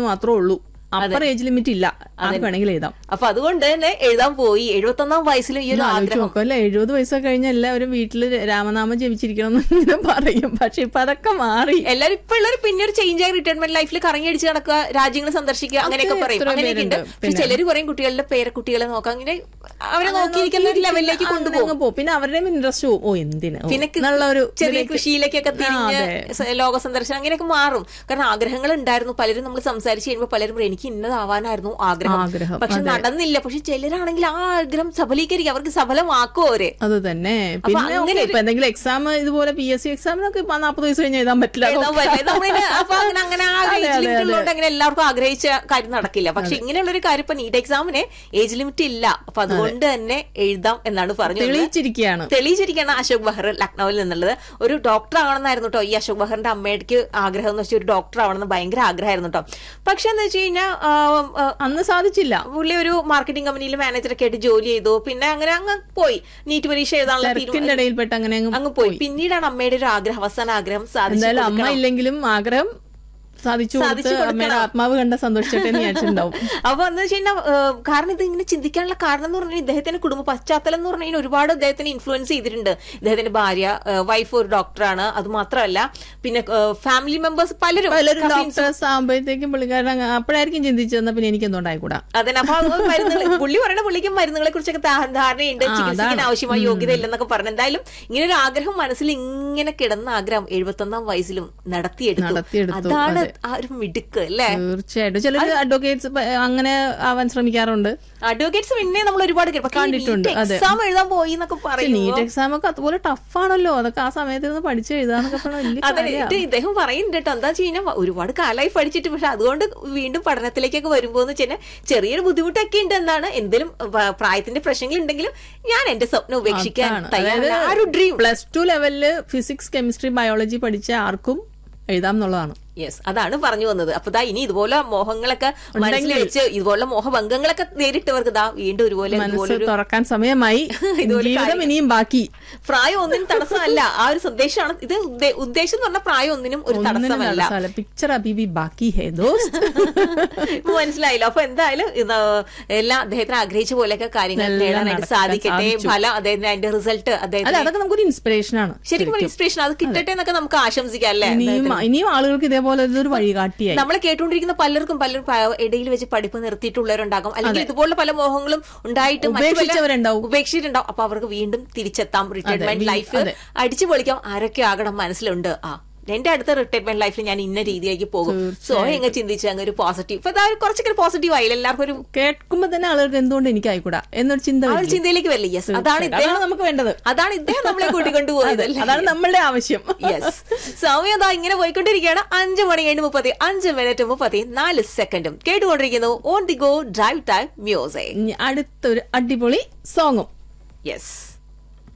മാത്രമേ ഉള്ളൂ upper age limit ഇല്ല ആർക്ക് വേണമെങ്കിൽ എഴുതാം അപ്പൊ അതുകൊണ്ട് തന്നെ എഴുതാൻ പോയി എഴുപത്തൊന്നാം വയസ്സിൽ ഈ ഒരു ആലോചിച്ച് ആഗ്രഹം നോക്കല്ലേ എഴുപത് വയസ്സൊക്കെ കഴിഞ്ഞ എല്ലാവരും വീട്ടില് രാമനാമം ജപിച്ചിരിക്കണം എന്ന് ഇങ്ങനെ പറയും പക്ഷെ ഇപ്പൊ അതൊക്കെ മാറി എല്ലാരും ഇപ്പൊ ഉള്ളവർ പിന്നെ ഒരു ചേഞ്ച് ആയി റിട്ടയർമെന്റ് ലൈഫിൽ കറങ്ങി അടിച്ച് നടക്കുക രാജ്യങ്ങൾ സന്ദർശിക്കുക അങ്ങനെയൊക്കെ പറയും എത്ര അങ്ങനെയൊക്കെ ഉണ്ട് പേരുണ്ട്. പക്ഷെ ചിലര് പറയും കുട്ടികളുടെ പേരക്കുട്ടികളെ നോക്കാം അങ്ങനെ അവരെ നോക്കിയിരിക്കുന്ന ഒരു ലെവലിലേക്ക് അങ്ങനെ കൊണ്ടുപോകും അങ്ങ് പോകും പിന്നെ അവരുടെയും ഇൻട്രസ്റ്റ് പോകും ഓ എന്തിന് ഓ, പിന്നെ എന്നുള്ള ഒരു ചെറിയ കൃഷിയിലേക്കൊക്കെ തിരിഞ്ഞ് അതെ. സ- ലോക സന്ദർശനം അങ്ങനെയൊക്കെ മാറും കാരണം ആഗ്രഹങ്ങൾ ഉണ്ടായിരുന്നു പലരും നമ്മൾ സംസാരിച്ച് കഴിയുമ്പോൾ പലരും പറയും, എനിക്ക് ഇന്നതാവാനായിരുന്നു ആഗ്രഹം ആഗ്രഹം, പക്ഷെ നടന്നില്ല പക്ഷെ ചിലരാണെങ്കിൽ ആ ആഗ്രഹം സഫലീകരിക്കും അവർക്ക് സഫലമാക്കും അവരെ അത് തന്നെ പിന്നെ അങ്ങനെ okay, ഇപ്പൊ എന്തെങ്കിലും എക്സാം ഇതുപോലെ പി എസ് സി എക്സാമിനൊക്കെ ഇപ്പൊ നാപ്പത് വയസ്സ് കഴിഞ്ഞ് എഴുതാൻ പറ്റില്ല എഴുതാൻ പറ്റില്ല. നമ്മളിന് അപ്പൊ അങ്ങനെ അങ്ങനെ ആ അതെ, ഏജ് അതെ, ലിമിറ്റ് അതെ. ഉള്ളതുകൊണ്ട് അങ്ങനെ എല്ലാവർക്കും ആഗ്രഹിച്ച കാര്യം നടക്കില്ല പക്ഷെ ഇങ്ങനെയുള്ള ഒരു കാര്യം ഇപ്പൊ നീറ്റ് എക്സാമിന് ഏജ് ലിമിറ്റ് ഇല്ല അപ്പൊ അതുകൊണ്ട് തന്നെ എഴുതാം എന്നാണ് പറഞ്ഞത് തെളിയിച്ചിരിക്കുകയാണ് തെളിയിച്ചിരിക്കുകയാണ് അശോക് ബഹർ ലക്നൌവിൽ നിന്നുള്ളത് ഒരു ഡോക്ടർ ആവണമെന്നായിരുന്നു കേട്ടോ ഈ അശോക് ബഹറിന്റെ അമ്മയ്ക്ക് ആഗ്രഹം എന്ന് വെച്ചാൽ ഒരു ഡോക്ടർ ആവണമെന്ന് ഭയങ്കര ആഗ്രഹമായിരുന്നു കേട്ടോ പക്ഷെ എന്ന് വെച്ച് കഴിഞ്ഞാൽ അന്ന് സാധിച്ചില്ല പുള്ളി ഒരു മാർക്കറ്റിംഗ് കമ്പനിയിൽ മാനേജറൊക്കെ ആയിട്ട് ജോലി ചെയ്തു പിന്നെ അങ്ങനെ അങ്ങ് പോയി നീറ്റ് പരീക്ഷ എഴുതാനുള്ള തീരുമാനം തിരക്കിന്റെ ഇടയിൽപ്പെട്ട് അങ്ങനെ അങ്ങ് അങ്ങ് പോയി പിന്നീടാണ് അമ്മയുടെ ഒരു ആഗ്രഹം അവസാന ആഗ്രഹം സാധിച്ചു എന്തായാലും അമ്മ ഇല്ലെങ്കിലും ആഗ്രഹം സാധിച്ചു കൊടുത്ത് അമ്മയുടെ ആത്മാവ് കണ്ട സന്തോഷിച്ചട്ടെ എന്ന് വിചാരിച്ചിട്ടുണ്ടാവും അപ്പൊ എന്ന് വെച്ച് കഴിഞ്ഞാൽ ഏഹ്, കാരണം ഇത് ഇങ്ങനെ ചിന്തിക്കാനുള്ള കാരണം എന്ന് പറഞ്ഞാൽ ഇദ്ദേഹത്തിന്റെ കുടുംബ പശ്ചാത്തലം എന്ന് പറഞ്ഞു കഴിഞ്ഞാൽ ഒരുപാട് അദ്ദേഹത്തിന് ഇൻഫ്ലുവൻസ് ചെയ്തിട്ടുണ്ട് ഇദ്ദേഹത്തിന്റെ ഭാര്യ വൈഫ് ഒരു ഡോക്ടറാണ് അത് മാത്രമല്ല പിന്നെ ഫാമിലി മെമ്പേഴ്സ് പലരും പലരും cousins ഡോക്ടേഴ്സ് ആകുമ്പോഴത്തേക്കും പുള്ളിക്കാരൻ അങ്ങ് അപ്പോഴായിരിക്കും ചിന്തിച്ചതെന്നാ പിന്നെ എനിക്ക് എന്തുകൊണ്ടായിക്കൂടാ അതന്നെ അപ്പൊ അത് മരുന്നുകൾ പുള്ളി പറയുന്ന പുള്ളിക്ക് മരുന്നുകളെ കുറിച്ചൊക്കെ ധാ- ധാരണയുണ്ട് ചികിത്സിക്കാൻ ആവശ്യമായ യോഗ്യത ഇല്ലെന്നൊക്കെ പറഞ്ഞു എന്തായാലും ഇങ്ങനെ ഒരു ആഗ്രഹം മനസ്സിൽ ഇങ്ങനെ കിടന്ന ആഗ്രഹം എഴുപത്തൊന്നാം വയസ്സിലും നടത്തിയെടുത്തു നടത്തിയെടുത്തു, അതാണ് ആ ഒരു മിടുക്ക് അല്ലേ തീർച്ചയായിട്ടും ചിലർ അഡ്വക്കേറ്റ്സ് അങ്ങനെ ആവാൻ ശ്രമിക്കാറുണ്ട് അഡ്വക്കേറ്റ്സ് പിന്നെ നമ്മൾ ഒരുപാട് കണ്ടിട്ടുണ്ട്, അതെ. എക്സാം എഴുതാൻ പോയി എന്നൊക്കെ പറയും നീറ്റ് എക്സാം ഒക്കെ അതുപോലെ ടഫാണല്ലോ അതൊക്കെ ആ സമയത്ത് ഇരുന്ന് പഠിച്ച് എഴുതാന്നൊക്കെ പറഞ്ഞാൽ വലിയ അതെ കാര്യാ. ഇത് ഇദ്ദേഹം പറയുന്നുണ്ട് കേട്ടോ എന്താ വെച്ച് കഴിഞ്ഞാൽ ഒരുപാട് കാലമായി പഠിച്ചിട്ട് പക്ഷെ അതുകൊണ്ട് വീണ്ടും പഠനത്തിലേക്കൊക്കെ വരുമ്പോ എന്ന് വെച്ചാൽ ചെറിയൊരു ബുദ്ധിമുട്ടൊക്കെ ഉണ്ട് എന്നാണ് എന്തെങ്കിലും വ- പ്രായത്തിന്റെ പ്രശ്നങ്ങൾ ഉണ്ടെങ്കിലും ഞാൻ എന്റെ സ്വപ്നം ഉപേക്ഷിക്കാൻ അതാണ്. തയ്യാറല്ല ആ ഒരു ഡ്രീം പ്ലസ് ടു ലെവലില് ഫിസിക്സ് കെമിസ്ട്രി ബയോളജി പഠിച്ച ആർക്കും എഴുതാം എന്നുള്ളതാണ് യെസ് അതാണ് പറഞ്ഞു വന്നത് അപ്പൊ ദാ ഇനി ഇതുപോലെ മോഹങ്ങളൊക്കെ മനസ്സിൽ വെച്ച് ഇതുപോലെ മോഹഭംഗങ്ങളൊക്കെ നേരിട്ടവർക്ക് ദാ വീണ്ടും ഒരുപോലെ ഇതുപോലെ മനസ്സ് തുറക്കാൻ സമയമായി ജീവിതം ഇനിയും ബാക്കി പ്രായം ഒന്നിനും തടസ്സമല്ല ആ ഒരു സന്ദേശമാണ് ഇത് ഉദ്ദേ- ഉദ്ദേശം എന്ന് പറഞ്ഞ പ്രായം ഒന്നിനും ഒരു തടസ്സമല്ല പിക്ചർ അബീബി ബാക്കി ഹേ ദോസ്ത് ഇപ്പൊ മനസ്സിലായില്ലോ അപ്പൊ എന്തായാലും ഇത് എല്ലാം അദ്ദേഹത്തിന് ആഗ്രഹിച്ച പോലെയൊക്കെ കാര്യങ്ങൾ എല്ലാം നേടാനായിട്ട് നടക്കാൻ സാധിക്കട്ടെ സാധിച്ചു. ഫലം അദ്ദേഹത്തിന് അതിന്റെ റിസൾട്ട് അല്ല അദ്ദേഹത്തിന് അതൊക്കെ നമുക്കൊരു ഇൻസ്പിറേഷൻ ആണ് ശരിക്കും ഇൻസ്പിറേഷൻ അത് കിട്ടട്ടെ എന്നൊക്കെ നമുക്ക് ആശംസിക്കാം അല്ലേ ഇനിയും ഇനിയും ആളുകൾക്ക് ഇതേപോലെ ഒരു വഴികാട്ടിയായി നമ്മളെ കേട്ടുകൊണ്ടിരിക്കുന്ന പലർക്കും പലരും പ- ഇടയിൽ വെച്ച് പഠിപ്പ് നിർത്തിയിട്ടുള്ളവരുണ്ടാകും അല്ലെങ്കിൽ ഇതുപോലുള്ള പല മോഹങ്ങളും ഉണ്ടായിട്ട് മറ്റു പല- ഉപേക്ഷിച്ചവരുണ്ടാവും. ഉപേക്ഷിച്ചിട്ടുണ്ടാവും അപ്പൊ അവർക്ക് വീണ്ടും തിരിച്ചെത്താം റിട്ടയർമെന്റ് വീ- ലൈഫ് അതെ. അടിച്ചു പൊളിക്കാം ആരൊക്കെ ആകണം മനസ്സിലുണ്ട് ആ എന്റെ അടുത്ത റിട്ടയർമെന്റ് ലൈഫിൽ ഞാൻ ഇന്ന രീതിയിലേക്ക് പോകും സോ എങ്ങനെ ചിന്തിച്ച് അങ്ങ് ഒരു പോസിറ്റീവ് ഇപ്പൊ അതായത് കുറച്ചൊക്കെ പോസിറ്റീവ് ആയില്ല എല്ലാവർക്കും ഒരു കേൾക്കുമ്പോ തന്നെ ആളുകൾക്ക് എന്തുകൊണ്ട് എനിക്ക് ആയിക്കൂടാ എന്നൊരു ചിന്ത ആ ഒരു വരില്ലേ? ചിന്തയിലേക്ക് വരില്ല യെസ് അതാണ് ഇദ്ദേഹം അതാണ് നമുക്ക് വേണ്ടത് അതാണ് ഇദ്ദേഹം നമ്മളെ കൂട്ടിക്കൊണ്ടുപോയത് അല്ലേ? അതാണ് നമ്മളുടെ ആവശ്യം യെസ് സമയം അതാ ഇങ്ങനെ പോയിക്കൊണ്ടിരിക്കുകയാണ് അഞ്ച് മണി കഴിഞ്ഞ് മുപ്പത്തി അഞ്ച് മിനിറ്റ് മുപ്പത്തി നാല് സെക്കൻഡും കേട്ടുകൊണ്ടിരിക്കുന്നു on the go drive time music ഇനി അടുത്തൊരു അടിപൊളി സോങ്ങും യെസ്